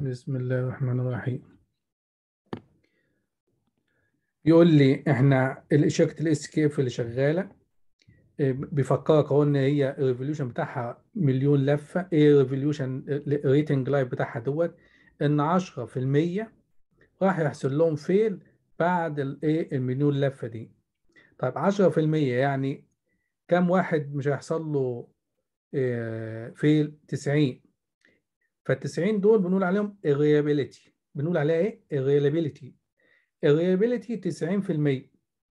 بسم الله الرحمن الرحيم يقول لي احنا شركه الاس كي اف اللي شغاله إيه، بيفكرك اهو ان هي الريفوليوشن بتاعها مليون لفه ايه الريفوليوشن ريتنج لايف بتاعها دوت ان 10% راح يحصل لهم فيل بعد الايه المليون لفه دي طيب 10% يعني كم واحد مش هيحصل له فيل 90 فال 90 دول بنقول عليهم irreliability بنقول عليها ايه irreliability irreliability 90%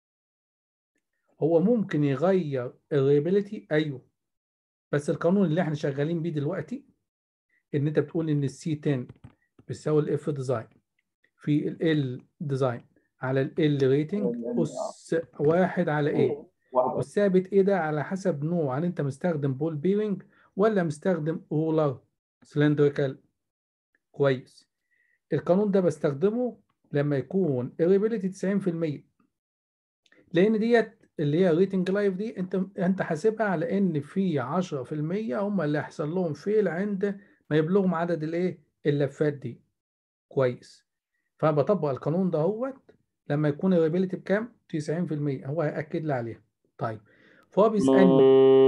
هو ممكن يغير irreliability ايوه بس القانون اللي احنا شغالين بيه دلوقتي ان انت بتقول ان السي 10 بيساوي الاف ديزاين في ال ديزاين على ال ريتنج اس واحد على ايه والثابت ايه ده على حسب نوع هل انت مستخدم بول بيرنج ولا مستخدم رولر سلندريكال كويس القانون ده بستخدمه لما يكون irritability 90% لان ديت اللي هي ريتنج لايف دي انت انت حاسبها على ان في 10% هم اللي هيحصل لهم فيل عند ما يبلغهم عدد الايه اللفات دي كويس فبطبق القانون ده هوت لما يكون الريبيليتي بكام 90% هو هياكد لي عليها طيب فهو بيسالني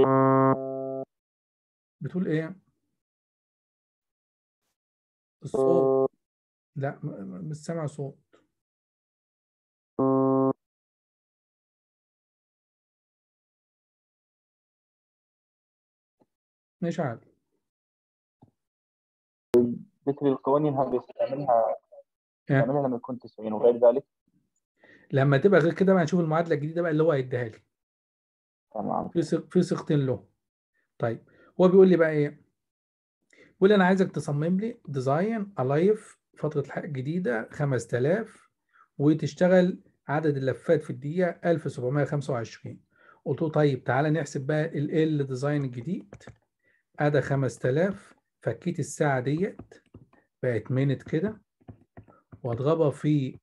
بتقول ايه الصوت لا مش سامع صوت مش عارف مثل القوانين هذه استعملها استعملها لما يكون 90 وغير ذلك لما تبقى غير كده بقى نشوف المعادله الجديده بقى اللي هو هيديها لي تمام في صيغ- في صيغتين له طيب هو بيقول لي بقى ايه بيقول لي انا عايزك تصمم لي ديزاين الايف فتره الحق الجديده 5000 وتشتغل عدد اللفات في الدقيقه 1725 قلت له طيب تعالى نحسب بقى ال ديزاين الجديد ادي 5000 فكيت الساعه ديت بقت مينت كده واضربها في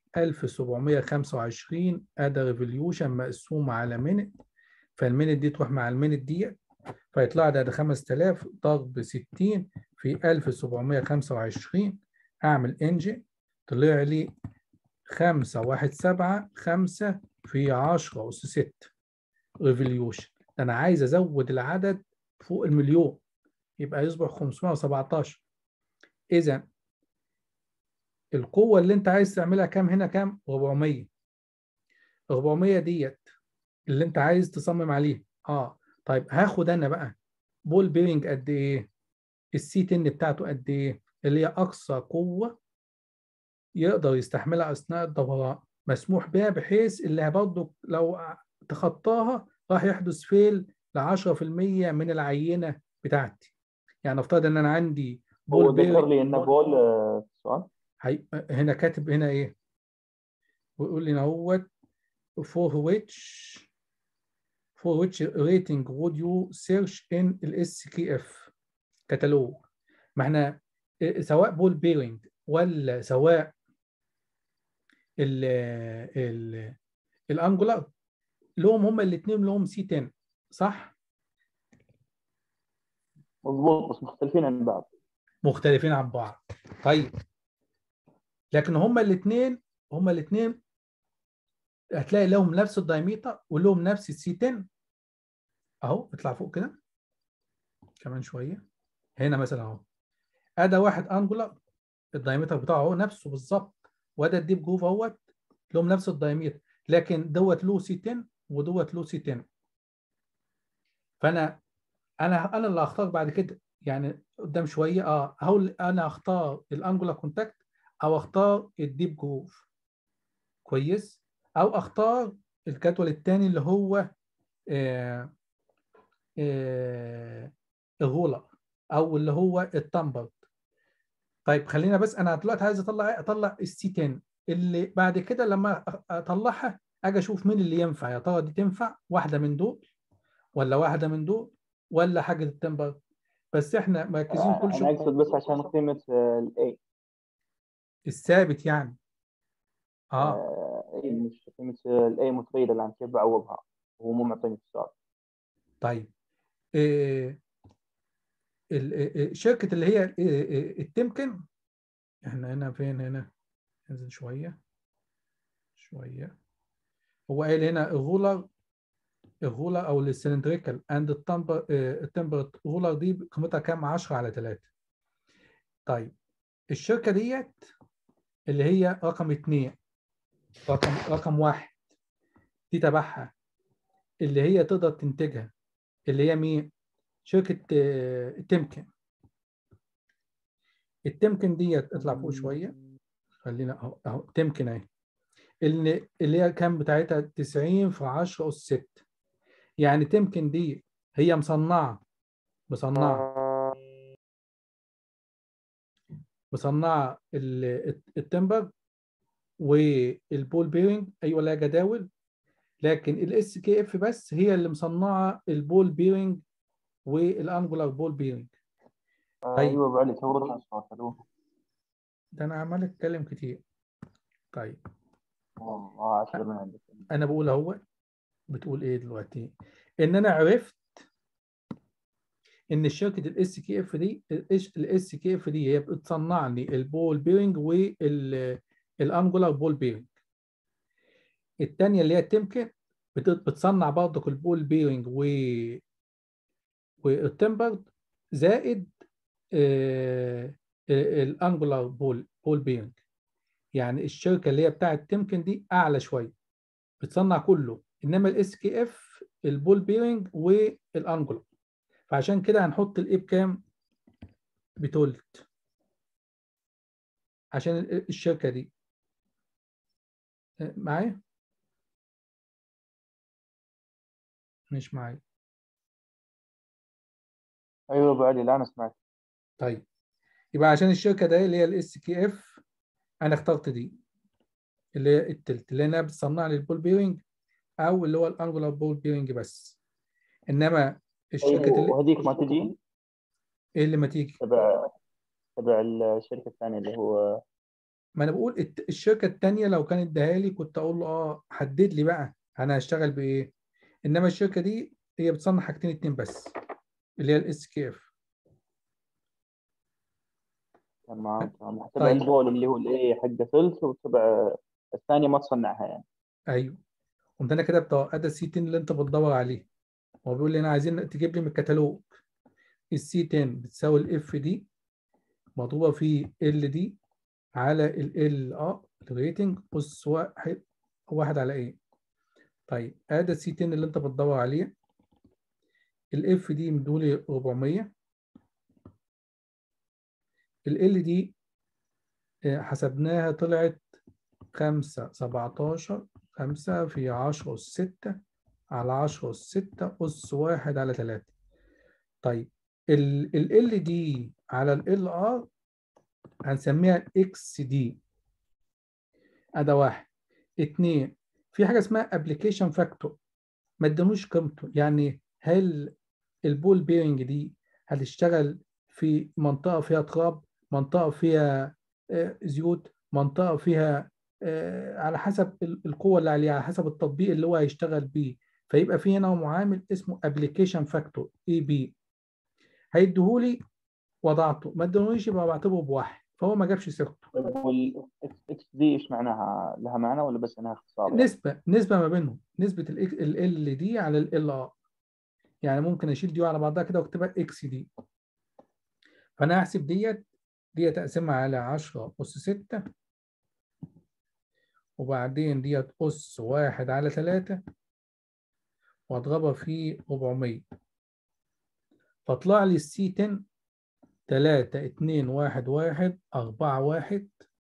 1725 ادي ريفوليوشن مقسوم على مينت فالمينت دي تروح مع المينت ديت فيطلع ده ده 5000 ضرب 60 في 1725 اعمل انجن طلع لي 5 1 7 5 في 10 اس 6 ريفوليوشن انا عايز ازود العدد فوق المليون يبقى يصبح 517 اذا القوة اللي انت عايز تعملها كام هنا كام 400 400 ديت اللي انت عايز تصمم عليه اه طيب هاخد انا بقى بول بيرنج قد ايه السي 10 بتاعته قد ايه اللي هي اقصى قوة يقدر يستحملها اثناء الدوران مسموح بها بحيث اللي برضه لو تخطاها راح يحدث فيل ل 10% من العينة بتاعتي يعني افترض ان انا عندي هو بول ذكر لي انه بول آه، سؤال هي... هنا كاتب هنا ايه ويقول لي هنا هو for which for which rating would you search in ال SKF كتالوج ما احنا إيه، سواء بول بيرنج ولا سواء ال ال الانجولار لهم هما الاثنين لهم سي 10 صح مضبوط بس مختلفين عن بعض مختلفين عن بعض طيب لكن هما الاثنين هما الاثنين هتلاقي لهم نفس الدايميتر ولهم نفس السي 10 اهو اطلع فوق كده كمان شويه هنا مثلا اهو ادي واحد انجولار الدايمتر بتاعه هو نفسه بالظبط وده الديب جروف اهوت لهم نفس الدايمتر لكن دوت له سي 10 ودوت له سي 10 فانا انا انا اللي هختار بعد كده يعني قدام شويه اه هو انا هختار الانجولار كونتاكت او اختار الديب جروف كويس او اختار الجدول الثاني اللي هو آه آه الرولر او اللي هو التمبر طيب خلينا بس انا دلوقتي عايز اطلع ايه اطلع السي 10 اللي بعد كده لما أ- اطلعها اجي اشوف مين اللي ينفع يا ترى دي تنفع واحده من دول ولا واحده من دول ولا حاجه التمبر بس احنا مركزين كل انا شويه اقصد بس عشان قيمه الاي الثابت يعني اه اي مش قيمه الاي متغيره الان كيف بعوضها هو مو معطيني في السؤال طيب إيه ال- إيه- شركه اللي هي إيه- إيه- التمكن احنا هنا فين هنا ننزل شوية شوية هو قايل هنا الرولر الرولر او السلندريكال اند التمبر التمبرت رولر دي قيمتها كام 10 على 3 طيب الشركة ديت اللي هي رقم اتنين رقم رقم واحد دي تبعها اللي هي تقدر تنتجها اللي هي مين؟ شركة التمكن التمكن ديت اطلع فوق شوية خلينا اهو اهو تمكن اهي اللي اللي هي كام بتاعتها 90 في 10 أس 6 يعني تمكن دي هي مصنعة مصنعة مصنعة التمبر والبول بيرنج ايوه لها جداول لكن الاس كي اف بس هي اللي مصنعه البول بيرنج والانجولار بول بيرنج ايوه بعلي تورط حلو ده انا عمال اتكلم كتير طيب والله عشرة من عندك انا بقول اهو بتقول ايه دلوقتي ان انا عرفت ان شركه الاس كي اف دي الاس كي اف دي هي بتصنع لي البول بيرنج والانجولار بول بيرنج الثانيه اللي هي تمكن بتصنع برضك البول بيرنج و والتمبرد زائد آه الانجولار بول بول بيرنج يعني الشركه اللي هي بتاعه تمكن دي اعلى شويه بتصنع كله انما الاس كي اف البول بيرنج والانجولار فعشان كده هنحط الايه بكام بتولت عشان الشركه دي معايا مش معايا ايوه بعلي الان انا سمعت طيب يبقى عشان الشركه ده اللي هي الاس كي اف انا اخترت دي اللي هي التلت اللي انا بتصنع لي البول بيرنج او اللي هو الانجولار بول بيرنج بس انما الشركه أيوة اللي وهذيك ما تجي ايه اللي ما تيجي تبع تبع الشركه الثانيه اللي هو ما انا بقول الت- الشركه الثانيه لو كانت اداها لي كنت اقول له اه حدد لي بقى انا هشتغل بايه انما الشركه دي هي بتصنع حاجتين اتنين بس اللي هي الاس كي اف تمام تمام تبع طيب. البول اللي هو الايه حق ثلث وتبع الثانيه ما تصنعها يعني ايوه قمت انا كده بتاع ادي السي 10 اللي انت بتدور عليه هو بيقول لي انا عايزين تجيب لي من الكتالوج السي 10 بتساوي الاف دي مضروبه في ال دي على ال ال اه الريتنج اس واحد واحد على ايه طيب ادي السي 10 اللي انت بتدور عليه الاف دي مدولي 400 ال دي آه، حسبناها طلعت 5 17 5 في 10 أس 6 على 10 أس 6 أس 1 على 3 طيب ال ال دي على ال ار هنسميها اكس دي ادي واحد اتنين في حاجه اسمها ابلكيشن فاكتور ما ادانوش قيمته يعني هل البول بيرنج دي هتشتغل في منطقه فيها تراب منطقه فيها آه، زيوت منطقه فيها آه، على حسب ال- القوه اللي عليها على حسب التطبيق اللي هو هيشتغل بيه فيبقى في هنا معامل اسمه ابلكيشن فاكتور اي بي هيديهولي وضعته ما ادانوليش يبقى بعتبره بواحد فهو ما جابش سيرته والاكس دي ايش معناها؟ لها معنى ولا بس انها اختصار؟ يعني؟ نسبة نسبة ما بينهم نسبة ال ال دي على ال ار يعني ممكن اشيل دي على بعضها كده واكتبها اكس دي فانا هحسب ديت ديت اقسمها على 10 اس 6 وبعدين ديت اس 1 على 3 واضربها في 400 فطلع لي السي 10 3 2 1 1 4 1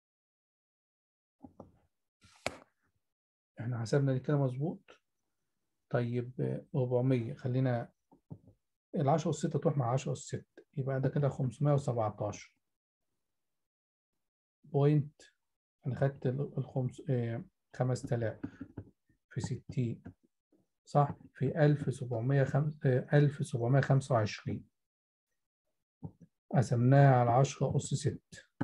احنا حسبنا دي كده مظبوط طيب آه، 400 خلينا ال 10 اس 6 تروح مع 10 اس 6 يبقى ده كده 517 بوينت انا خدت ال ال- خمس آه، 5000 في 60 صح في 1705 آه، 1725 قسمناها على 10 اس 6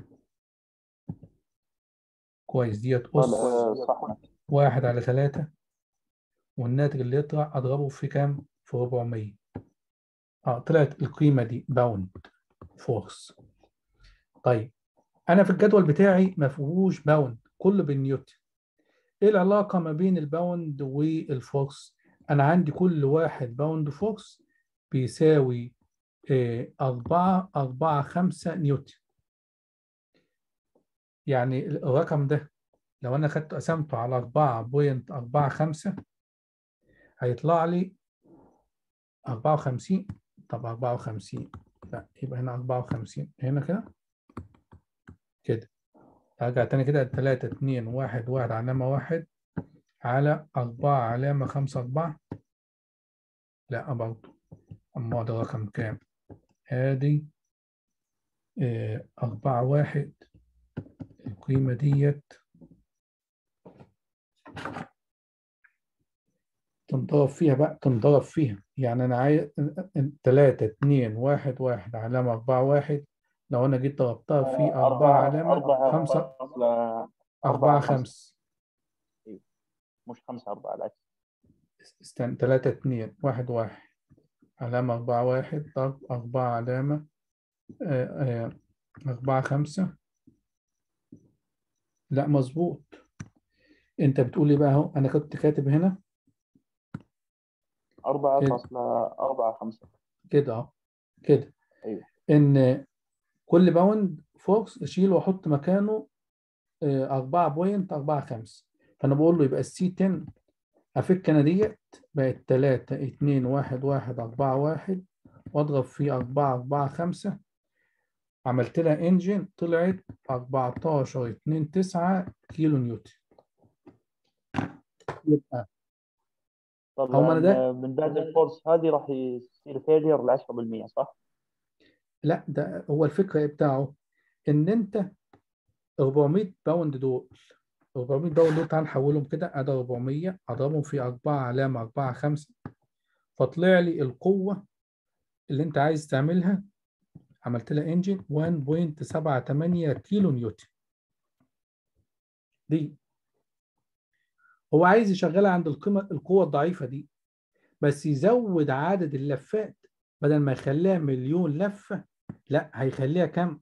كويس ديت طيب، اس آه، صح واحد على ثلاثة والناتج اللي يطلع أضربه في كام؟ في 400 اه طلعت القيمة دي باوند فورس طيب انا في الجدول بتاعي ما فيهوش باوند كله بالنيوتن ايه العلاقه ما بين الباوند والفورس انا عندي كل واحد باوند فورس بيساوي إيه، أربعة أربعة خمسة نيوتن يعني الرقم ده لو أنا خدت قسمته على أربعة بوينت أربعة خمسة هيطلع لي أربعة وخمسين طب أربعة وخمسين لا يبقى هنا أربعة وخمسين هنا كده كده أرجع تاني كده تلاتة اتنين واحد واحد علامة واحد على أربعة علامة خمسة أربعة لا برضه أما ده رقم كام؟ ادي آه، أربعة واحد القيمة ديت تنضرب فيها بقى تنضرب فيها يعني أنا عايز تلاتة اتنين واحد واحد علامة أربعة واحد لو أنا جيت ضربتها في أربعة علامة أربعة خمسة فاصلة أربعة أربعة خمس مش خمسة أربعة العكس استنى تلاتة اتنين واحد واحد علامة أربعة واحد ضرب أربعة علامة آه، آه، أربعة خمسة لا مظبوط أنت بتقول إيه بقى أهو أنا كنت كاتب هنا أربعة كده. فاصلة أربعة خمسة كده أهو كده أيوه. إن كل باوند فورس أشيله وأحط مكانه آه، أربعة بوينت أربعة خمسة فأنا بقول له يبقى السي 10 أفك أنا ديت بقت تلاتة اتنين واحد واحد أربعة واحد وأضرب في أربعة أربعة خمسة عملت لها انجن طلعت 14 2 9 كيلو نيوتن يبقى طبعا ما أنا ده- من بعد الفورس هذه راح يصير فيلير ل 10% صح؟ لا ده هو الفكره إيه بتاعه ان انت 400 باوند دول 400 باوند دول تعال نحولهم كده ادي 400 اضربهم في 4 علامه 4 5 فطلع لي القوه اللي انت عايز تعملها عملت لها انجن 1.78 كيلو نيوتن دي هو عايز يشغلها عند القيمه القوه الضعيفه دي بس يزود عدد اللفات بدل ما يخليها مليون لفه لا هيخليها كام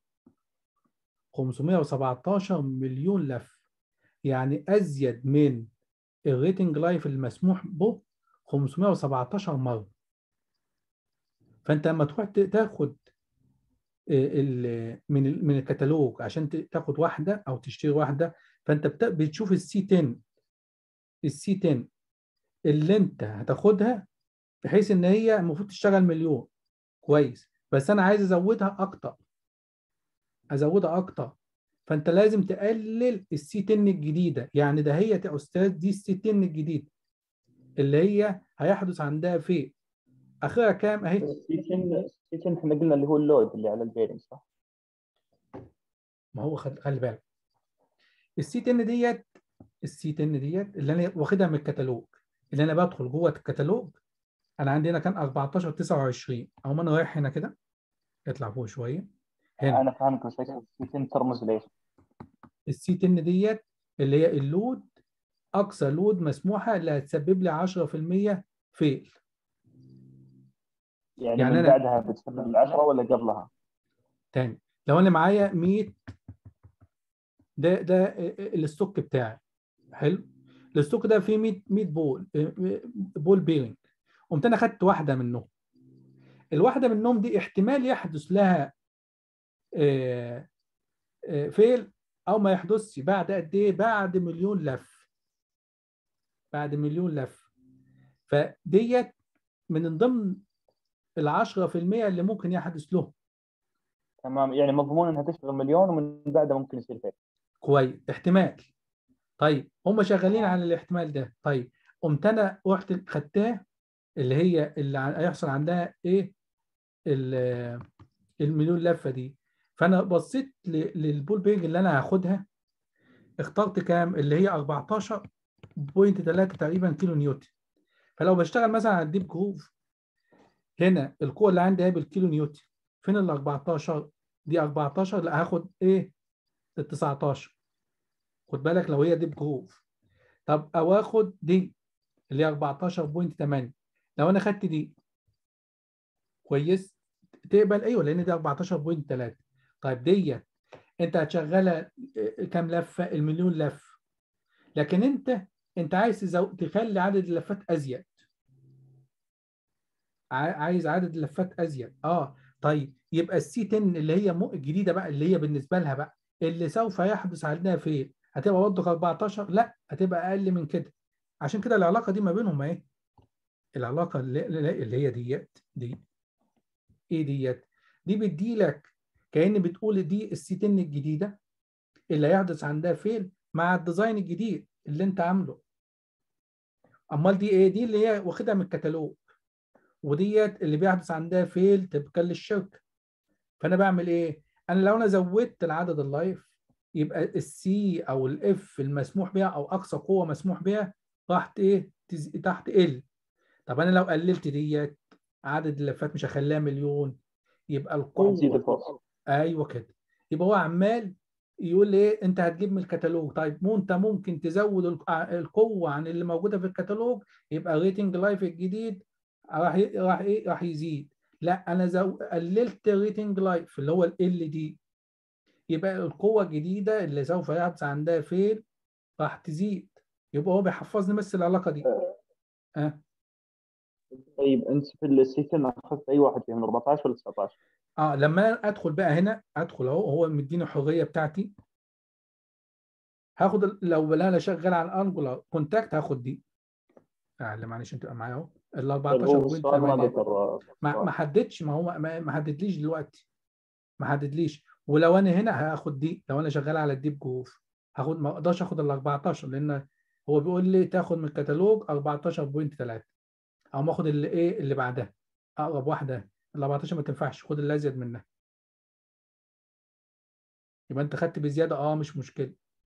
517 مليون لف يعني ازيد من الريتنج لايف المسموح به 517 مره فانت لما تروح ت- تاخد آه، ال- من ال- من الكتالوج عشان ت- تاخد واحده او تشتري واحده فانت بت- بتشوف السي 10 السي 10 اللي انت هتاخدها بحيث ان هي المفروض تشتغل مليون كويس بس انا عايز ازودها اكتر ازودها اكتر فانت لازم تقلل السي 10 الجديده يعني ده هي يا استاذ دي السي 10 الجديده اللي هي هيحدث عندها في اخرها كام اهي السيتن السيتن احنا قلنا اللي هو اللود اللي على البيرنج صح؟ ما هو خل- خلي بالك السي 10 ديت السي 10 ديت اللي انا واخدها من الكتالوج اللي انا بدخل جوه الكتالوج انا عندي هنا كان 14 29 او ما انا رايح هنا كده اطلع فوق شويه هنا انا فاهمك بس السيتن ترمز ليش؟ السي 10 ديت اللي هي اللود اقصى لود مسموحه اللي هتسبب لي 10% فيل يعني, يعني من أنا- بعدها بتسبب العشرة ولا قبلها؟ تاني لو انا معايا 100 ده ده الستوك بتاعي حلو الستوك ده فيه 100 100 بول بول بيرنج قمت انا خدت واحده منهم الواحده منهم دي احتمال يحدث لها آه، آه، فيل او ما يحدثش بعد قد ايه بعد مليون لف بعد مليون لف فديت من ضمن ال 10% اللي ممكن يحدث له تمام يعني مضمون انها تشتغل مليون ومن بعدها ممكن يصير فيك كويس احتمال طيب هم شغالين على الاحتمال ده طيب قمت انا رحت خدتها اللي هي اللي ع- هيحصل عندها ايه ال- المليون لفه دي فانا بصيت ل- للبول بيج اللي انا هاخدها اخترت كام اللي هي 14.3 تقريبا كيلو نيوتن فلو بشتغل مثلا على الديب جروف هنا القوه اللي عندي هي بالكيلو نيوتن فين ال 14 دي 14 لا هاخد ايه ال 19 خد بالك لو هي ديب جروف طب او اخد دي اللي هي 14.8 لو انا خدت دي كويس تقبل ايوه لان دي 14.3 طيب ديت انت هتشغلها كام لفه المليون لفه لكن انت انت عايز تزو... تخلي عدد اللفات ازيد عايز عدد اللفات ازيد اه طيب يبقى السي 10 اللي هي الجديده بقى اللي هي بالنسبه لها بقى اللي سوف يحدث عندها فين هتبقى برضه 14 لا هتبقى اقل من كده عشان كده العلاقه دي ما بينهم ايه العلاقه اللي, اللي هي ديت دي ايه ديت دي بتدي لك كأن بتقول دي السي 10 الجديده اللي هيحدث عندها فين مع الديزاين الجديد اللي انت عامله امال دي ايه دي اللي هي واخدها من الكتالوج وديت اللي بيحدث عندها فيل طبقا للشركه فانا بعمل ايه انا لو انا زودت العدد اللايف يبقى السي او الاف المسموح بها او اقصى قوه مسموح بها راح ايه تحت ال طب انا لو قللت ديت عدد اللفات مش هخليها مليون يبقى القوه ايوه كده يبقى هو عمال يقول لي ايه انت هتجيب من الكتالوج طيب مو انت ممكن تزود القوه عن اللي موجوده في الكتالوج يبقى ريتنج لايف الجديد راح راح ايه راح يزيد لا انا زو... قللت ريتنج لايف اللي هو ال دي يبقى القوه الجديده اللي سوف يحدث عندها فيل راح تزيد يبقى هو بيحفظني بس العلاقه دي أه. طيب انت في السيتن اخذت اي واحد فيهم 14 ولا 19 اه لما ادخل بقى هنا ادخل اهو هو مديني الحريه بتاعتي هاخد لو انا شغال على الانجولار كونتاكت هاخد دي اللي معلش انت معايا اهو ال 14 بوينت ما ما حددش ما هو ما حددليش دلوقتي ما حددليش ولو انا هنا هاخد دي لو انا شغال على الديب جروف هاخد ما اقدرش اخد ال 14 لان هو بيقول لي تاخد من الكتالوج 14.3 او ما اخد اللي ايه اللي بعدها اقرب واحده ال 14 ما تنفعش خد اللي ازيد منها يبقى انت خدت بزياده اه مش مشكله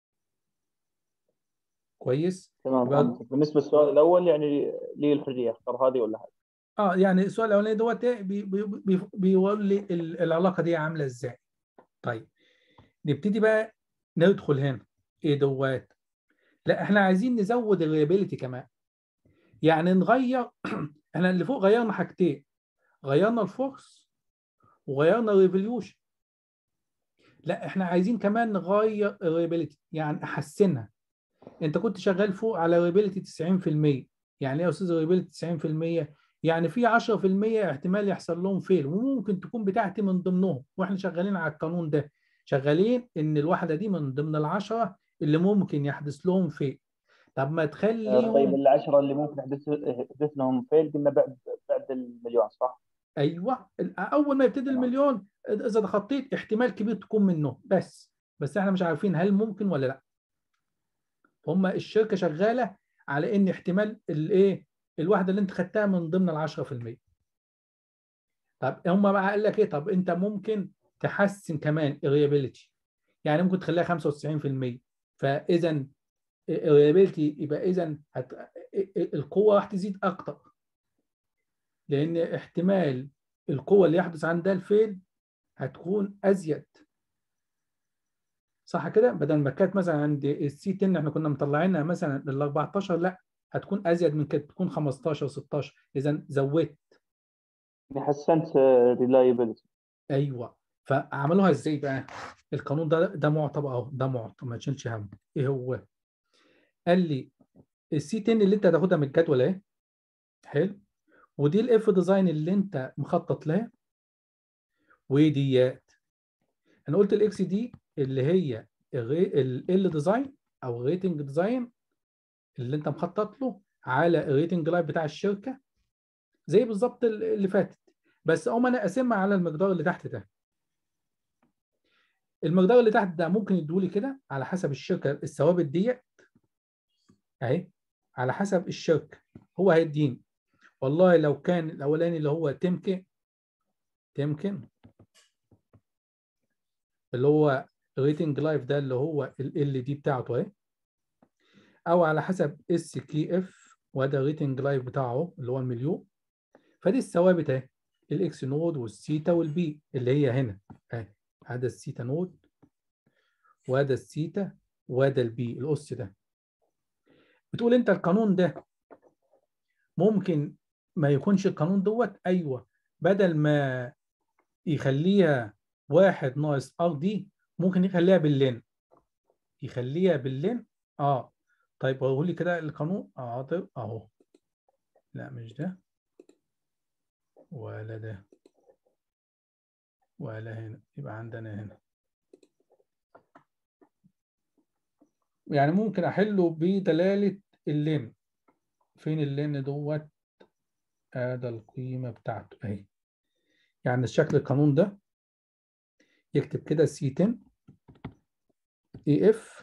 كويس تمام يبقى... بالنسبه للسؤال الاول يعني لي الحريه اختار هذه ولا هذه اه يعني السؤال الاولاني دوت بي بي بي بيقول لي العلاقه دي عامله ازاي طيب نبتدي بقى ندخل هنا ايه دوت لا احنا عايزين نزود الريابيليتي كمان يعني نغير احنا اللي فوق غيرنا حاجتين غيرنا الفورس وغيرنا الريفوليوشن لا احنا عايزين كمان نغير الريابيليتي يعني احسنها انت كنت شغال فوق على ريابيليتي 90% يعني ايه يا استاذ ريابيليتي 90% يعني في 10% احتمال يحصل لهم فيل وممكن تكون بتاعتي من ضمنهم واحنا شغالين على القانون ده شغالين ان الواحده دي من ضمن العشره اللي ممكن يحدث لهم فيل طب ما تخلي طيب العشره اللي ممكن يحدث يحدث لهم فيل قلنا بعد بعد المليون صح؟ ايوه اول ما يبتدي المليون اذا تخطيت احتمال كبير تكون منه بس بس احنا مش عارفين هل ممكن ولا لا هم الشركه شغاله على ان احتمال الايه الواحده اللي انت خدتها من ضمن ال 10% طب هم بقى قال لك ايه طب انت ممكن تحسن كمان الريابيليتي يعني ممكن تخليها 95% فاذا الريابيليتي يبقى اذا هت... القوه راح تزيد اكتر لان احتمال القوه اللي يحدث عندها الفيل هتكون ازيد صح كده بدل ما كانت مثلا عند السي 10 احنا كنا مطلعينها مثلا لل 14 لا هتكون ازيد من كده تكون 15 16 اذا زودت حسنت ريلايبيلتي ايوه فعملوها ازاي بقى القانون ده ده معطى اهو ده معطى ما تشيلش هم ايه هو قال لي السي 10 اللي انت هتاخدها من الجدول اهي حلو ودي الاف ديزاين اللي انت مخطط لها وديات انا قلت الاكس دي اللي هي ال ديزاين او ريتنج ديزاين اللي انت مخطط له على الريتنج لايف بتاع الشركه زي بالظبط اللي فاتت بس اقوم انا اقسمها على المقدار اللي تحت ده المقدار اللي تحت ده ممكن يدولي كده على حسب الشركه الثوابت ديت اهي على حسب الشركه هو هيديني والله لو كان الاولاني اللي هو تمكن تمكن اللي هو ريتنج لايف ده اللي هو ال دي بتاعته اهي او على حسب اس كي اف وده الريتنج لايف بتاعه اللي هو المليون فدي الثوابت اهي الاكس نود والثيتا والبي اللي هي هنا اهي هذا الثيتا نود وهذا الثيتا وهذا البي الاس ده بتقول انت القانون ده ممكن ما يكونش القانون دوت ايوه بدل ما يخليها واحد ناقص ار دي ممكن يخليها باللين يخليها باللين اه طيب قول لي كده القانون حاضر اهو لا مش ده ولا ده ولا هنا يبقى عندنا هنا يعني ممكن احله بدلالة اللين فين اللين دوت ادي القيمة بتاعته اهي يعني الشكل القانون ده يكتب كده سي 10 اي اف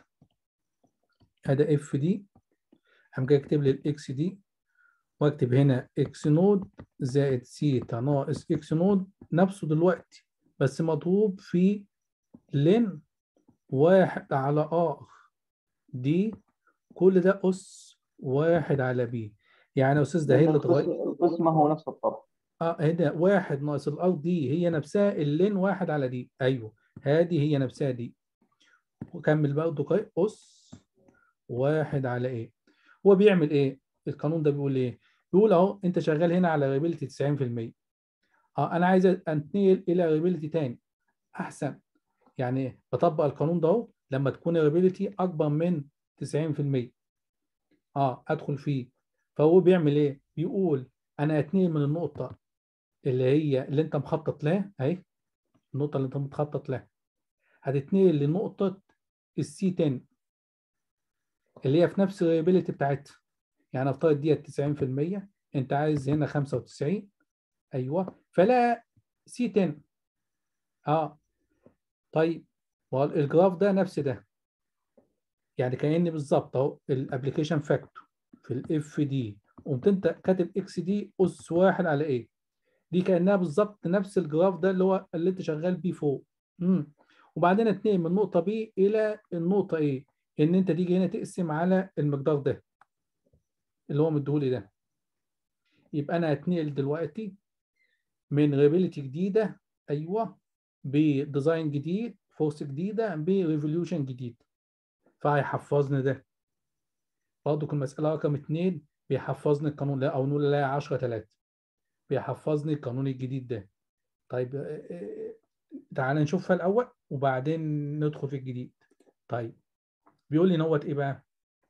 ادي اف دي قام جاي اكتب لي الاكس دي واكتب هنا اكس نود زائد سيتا ناقص اكس نود نفسه دلوقتي بس مضروب في لن واحد على ار دي كل ده اس واحد على بي يعني يا استاذ ده هي اللي اتغير القسم هو نفس الطرح اه هنا واحد ناقص الار دي هي نفسها اللين واحد على دي ايوه هذه هي نفسها دي وكمل برضه كده اس واحد على ايه هو بيعمل ايه القانون ده بيقول ايه بيقول اهو انت شغال هنا على ريبيليتي 90% اه انا عايز انتقل الى ريبيليتي تاني احسن يعني بطبق القانون ده اهو لما تكون الريبيليتي اكبر من 90% اه ادخل فيه فهو بيعمل ايه بيقول انا اتنقل من النقطه اللي هي اللي انت مخطط لها اهي النقطه اللي انت متخطط لها هتتنقل لنقطه السي 10 اللي هي في نفس الريبيليتي بتاعتها يعني افترض ديت 90% انت عايز هنا 95 ايوه فلا سي 10 اه طيب الجراف ده نفس ده يعني كاني بالظبط اهو الابلكيشن فاكتور في الاف دي قمت انت كاتب اكس دي اس واحد على ايه دي كانها بالظبط نفس الجراف ده اللي هو اللي انت شغال بيه فوق امم وبعدين اتنقل من النقطه بي الى النقطه ايه ان انت تيجي هنا تقسم على المقدار ده اللي هو مديهولي ده يبقى انا هتنقل دلوقتي من ريبيليتي جديده ايوه بديزاين جديد فورس جديده بريفوليوشن جديد فهيحفظني ده برضه المساله رقم اثنين بيحفظني القانون لا او نقول لا 10 3 بيحفظني القانون الجديد ده طيب تعال نشوفها الاول وبعدين ندخل في الجديد طيب بيقول لي نوت ايه بقى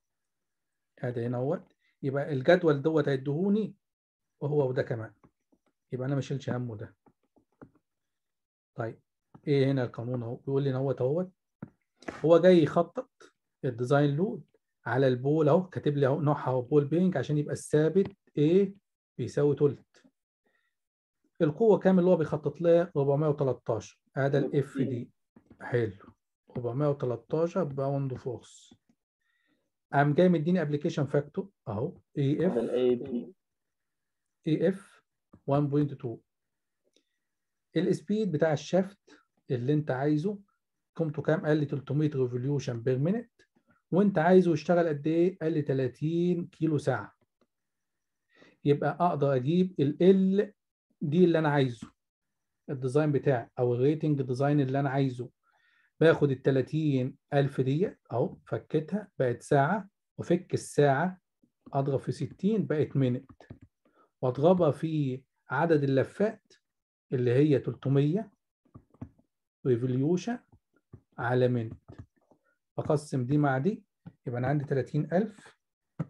ادي نوت يبقى الجدول دوت هيديهوني وهو وده كمان يبقى انا ما اشيلش همه ده طيب ايه هنا القانون اهو بيقول لي نوت اهوت هو جاي يخطط الديزاين لود على البول اهو كاتب لي اهو نوعها هو بول بينج عشان يبقى الثابت ايه بيساوي تلت القوه كام اللي هو بيخطط لها 413 هذا الاف دي حلو 413 باوند فورس قام جاي مديني ابلكيشن فاكتور اهو اي اف اي اف 1.2 السبيد بتاع الشافت اللي انت عايزه قيمته كام قال لي 300 ريفوليوشن بير مينيت وانت عايزه يشتغل قد ايه قال لي 30 كيلو ساعه يبقى اقدر اجيب ال دي اللي انا عايزه الديزاين بتاعي او الريتنج ديزاين اللي انا عايزه باخد ال 30000 ديت اهو فكيتها بقت ساعه وفك الساعه اضرب في 60 بقت مينت واضربها في عدد اللفات اللي هي 300 ريفوليوشن على مينت اقسم دي مع دي يبقى انا عندي 30000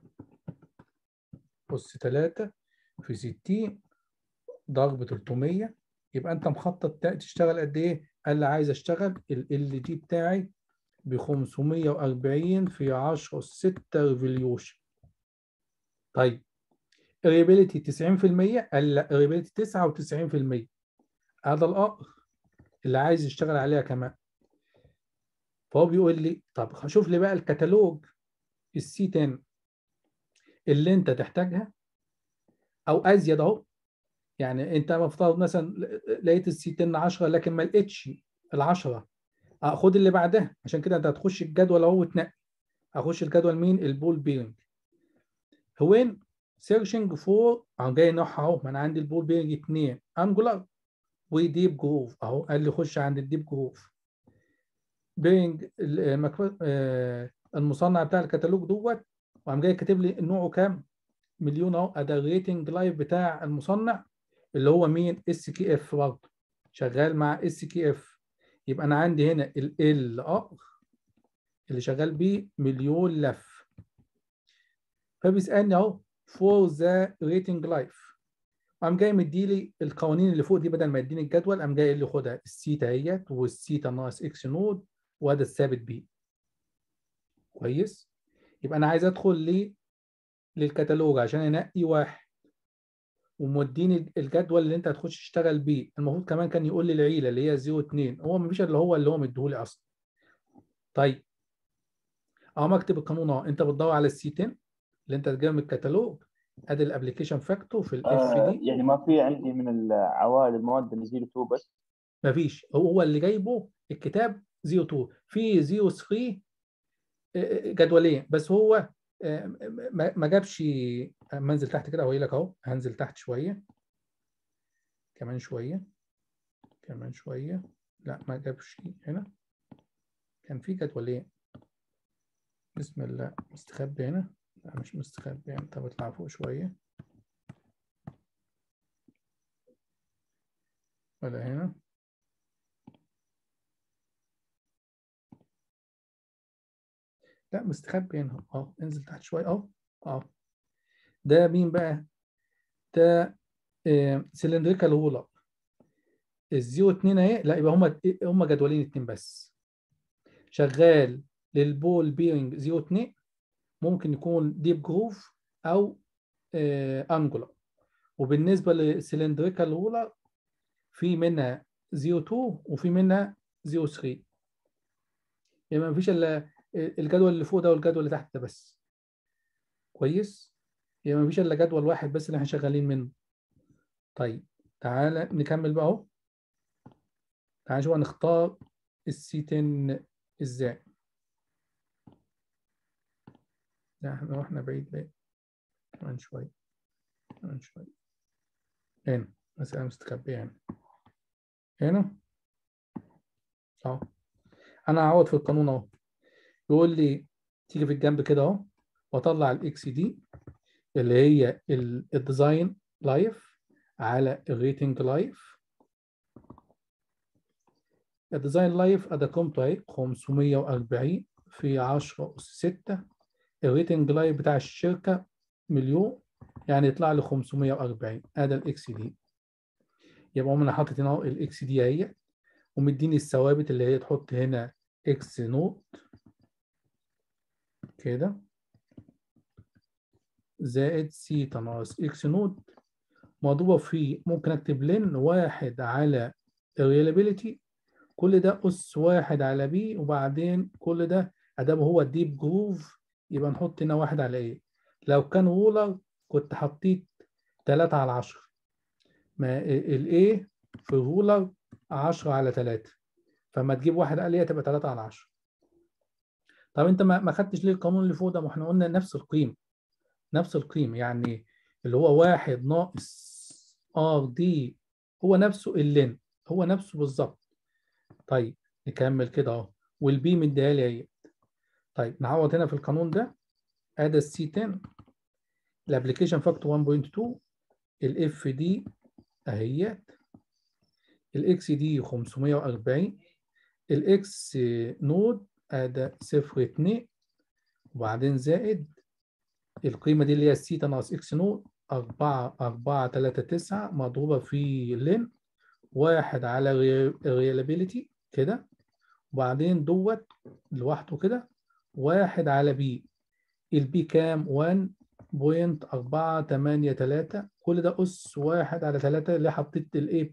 أس 3 في 60 ضرب 300 يبقى انت مخطط تشتغل قد ايه؟ قال لي عايز اشتغل ال دي بتاعي ب 540 في 10 اس 6 ريفوليوشن طيب الريبيليتي 90% قال لا الريبيليتي 99% هذا الأقر اللي عايز يشتغل عليها كمان فهو بيقول لي طب شوف لي بقى الكتالوج السي 10 اللي انت تحتاجها او ازيد اهو يعني انت مفترض مثلا لقيت السي 10 10 لكن ما لقيتش ال 10 خد اللي بعدها عشان كده انت هتخش الجدول اهو وتنقي اخش الجدول مين البول بيرنج وين سيرشنج فور اهو جاي نوعها اهو ما انا عندي البول بيرنج 2 انجولار وديب جروف اهو قال لي خش عند الديب جروف بيرنج المصنع بتاع الكتالوج دوت وقام جاي كاتب لي نوعه كام مليون اهو ادي الريتنج لايف بتاع المصنع اللي هو مين اس كي اف برضه شغال مع اس كي اف يبقى انا عندي هنا ال ال ار اللي شغال بيه مليون لف فبيسالني اهو فور ذا ريتنج لايف قام جاي مديلي القوانين اللي فوق دي بدل ما يديني الجدول قام جاي قال لي خدها السيتا اهيت والسيتا ناقص اكس نود وهذا الثابت بي كويس يبقى انا عايز ادخل ليه للكتالوج عشان انقي واحد ومديني الجدول اللي انت هتخش تشتغل بيه المفروض كمان كان يقول لي العيله اللي هي 0 2 هو مفيش الا هو اللي هو مديهولي اصلا طيب اهو مكتب القانون اهو انت بتدور على السي 10 اللي انت تجيبها من الكتالوج ادي الابلكيشن فاكتور في الاف آه دي يعني ما في عندي من العوائد المواد اللي 02 بس مفيش هو هو اللي جايبه الكتاب 02 في 03 آه، جدولين بس هو آه، ما ما جابش اما انزل تحت كده اقول لك اهو هنزل تحت شويه كمان شويه كمان شويه لا ما جابش هنا كان في جدولين بسم الله مستخبي هنا لا مش مستخبي يعني طب اطلع فوق شويه ولا هنا لا مستخبي هنا اه انزل تحت شويه اه اه ده مين بقى ده سلندريكال هولر الزيرو اتنين اهي لا يبقى هما هما جدولين اتنين بس شغال للبول بيرنج زيرو اتنين ممكن يكون ديب جروف او انجولار وبالنسبه للسلندريكال هولر في منها زيرو 2 وفي منها زيرو 3 يبقى مفيش الا الجدول اللي فوق ده والجدول اللي تحت ده بس كويس يبقى مفيش الا جدول واحد بس اللي احنا شغالين منه طيب تعالى نكمل بقى اهو تعالى نشوف هنختار السي 10 ازاي لا احنا رحنا بعيد ليه كمان شوية كمان شوية هنا مسألة مستخبية هنا هنا اهو انا هعوض في القانون اهو يقول لي تيجي في الجنب كده اهو واطلع الاكس دي اللي هي الديزاين لايف على الريتنج لايف الديزاين لايف ادي قيمته اهي 540 في 10 اس 6 الريتنج لايف بتاع الشركه مليون يعني يطلع لي 540 ادي الاكس دي يبقى انا حاطط هنا اهو الاكس دي اهي ومديني الثوابت اللي هي تحط هنا اكس نوت كده زائد سيتا ناقص اكس نوت مضروبة في ممكن اكتب لن واحد على الريلابيليتي كل ده اس واحد على بي وبعدين كل ده ادام هو الديب جروف يبقى نحط هنا واحد على ايه لو كان وولر كنت حطيت تلاتة على عشرة ما الايه في الرولر عشرة على تلاتة فما تجيب واحد عليها تبقى تلاتة على عشرة طب انت ما ما خدتش ليه القانون اللي فوق ده ما احنا قلنا نفس القيمة نفس القيمة يعني اللي هو واحد ناقص ار دي هو نفسه اللين هو نفسه بالظبط طيب نكمل كده اهو والبي مديها لي اهي طيب نعوض هنا في القانون ده ادي السي 10 الابلكيشن فاكتور 1.2 الاف دي اهيت الاكس دي 540 الاكس نود ادي صفر اتنين وبعدين زائد القيمة دي اللي هي السيتا ناقص اكس نود أربعة أربعة تلاتة تسعة مضروبة في لين واحد على الريلابيليتي كده وبعدين دوت لوحده كده واحد على بي البي كام 1.483 كل ده أس واحد على تلاتة اللي حطيت الايه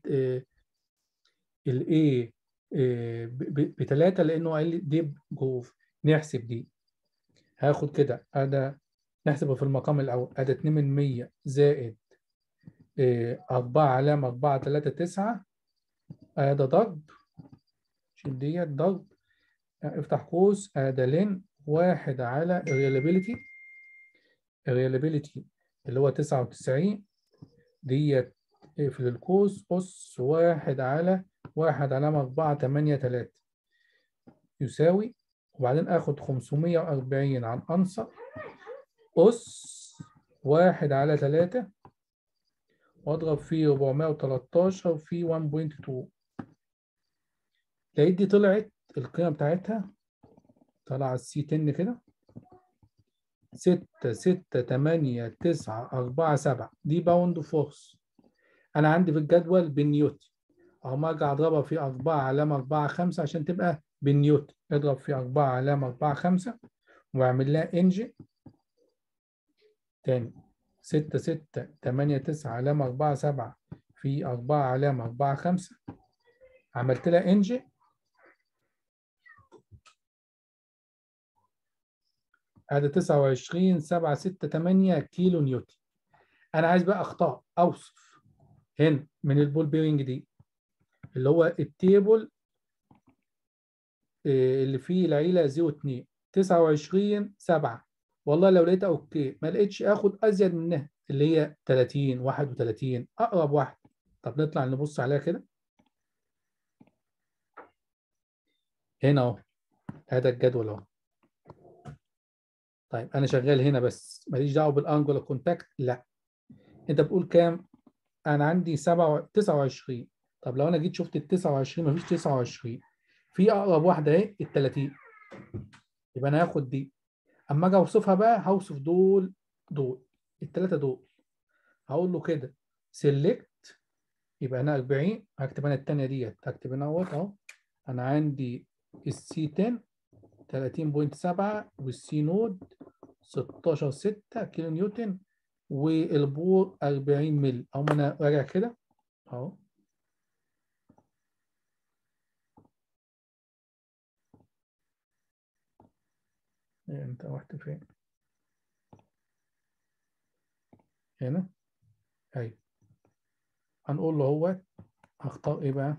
الايه بتلاتة لأنه قال لي ديب جوف نحسب دي هاخد كده أدا نحسبه في المقام الأول أدا 2 من 100 زائد أربعة علامة أربعة تلاتة تسعة أدا ضرب شيل ديت ضرب افتح قوس أدا لين واحد على الريلابيليتي الريلابيليتي اللي هو تسعة وتسعين ديت اقفل القوس أس واحد على واحد علامة أربعة تمانية تلاتة يساوي وبعدين آخد خمسمية وأربعين عن أنصر أس واحد على تلاتة وأضرب فيه ربعمية وتلاتاشر في 1.2 لقيت دي طلعت القيمه بتاعتها طالعه السي 10 كده 6 6 8 9 4 7 دي باوند فورس انا عندي في الجدول بالنيوتن اهو ما ارجع اضربها في 4 علامه 4 5 عشان تبقى بالنيوتن اضرب في 4 علامه 4 5 واعمل لها انجي تاني 6 6 8 9 علامه 4 7 في 4 علامه 4 5 عملت لها انجي ادي 29 7 6 8 كيلو نيوتن انا عايز بقى اختار اوصف هنا من البول بيرنج دي اللي هو التيبل اللي فيه العيله 02 29 7 والله لو لقيتها اوكي ما لقيتش اخد ازيد منها اللي هي 30 31 اقرب واحد طب نطلع نبص عليها كده هنا اهو هذا الجدول اهو طيب انا شغال هنا بس ماليش دعوه بالانجولار كونتاكت لا انت بتقول كام انا عندي 7 29 طب لو انا جيت شفت ال 29 مفيش 29 في اقرب واحده اهي ال 30 يبقى انا هاخد دي اما اجي اوصفها بقى هوصف دول دول الثلاثه دول هقول له كده سيلكت يبقى انا 40 هكتب انا الثانيه ديت هكتب هنا اهوت اهو انا عندي السي 10 30.7 والسي نود 16 6 كيلو نيوتن والبور 40 مل اهو انا راجع كده اهو انت رحت فين هنا ايوه هنقول له هو هختار ايه بقى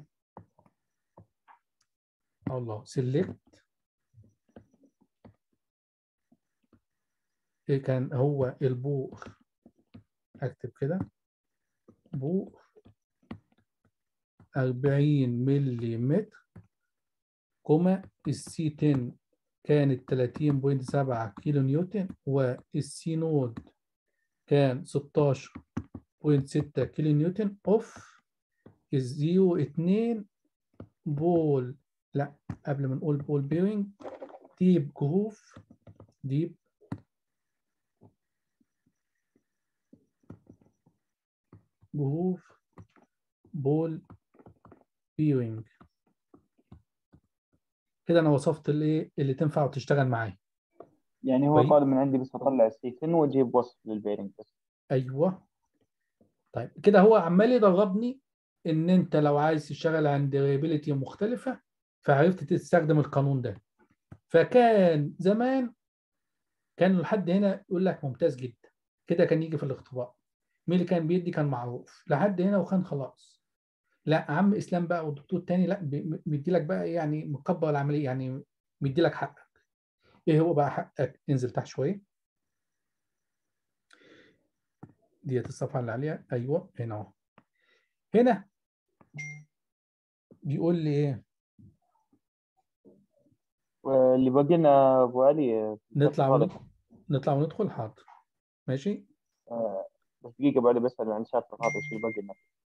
الله سيلكت ايه كان هو البور اكتب كده بور 40 ملم كوما السي 10 كانت 30.7 كيلو نيوتن والسي نود كان 16.6 كيلو نيوتن اوف الزيرو 2 بول لا قبل ما نقول بول بيرنج ديب جروف ديب جروف بول بيرنج كده انا وصفت الايه اللي تنفع وتشتغل معايا يعني هو طيب. طالب من عندي بس اطلع السي 10 واجيب وصف للبيرنج بس ايوه طيب كده هو عمال يدربني ان انت لو عايز تشتغل عند ريبيليتي مختلفه فعرفت تستخدم القانون ده فكان زمان كان لحد هنا يقول لك ممتاز جدا كده كان يجي في الاختبار مين اللي كان بيدي كان معروف لحد هنا وكان خلاص لا عم اسلام بقى والدكتور التاني لا مدي لك بقى يعني مكبر العمليه يعني مدي لك حقك ايه هو بقى حقك انزل تحت شويه ديت الصفحه اللي عليها ايوه هنا اهو هنا بيقول لي ايه واللي باقي لنا ابو علي نطلع وندخل نطلع وندخل حاضر ماشي آه، بس دقيقة بعد بسأل عن شابتر هذا وش اللي باقي لنا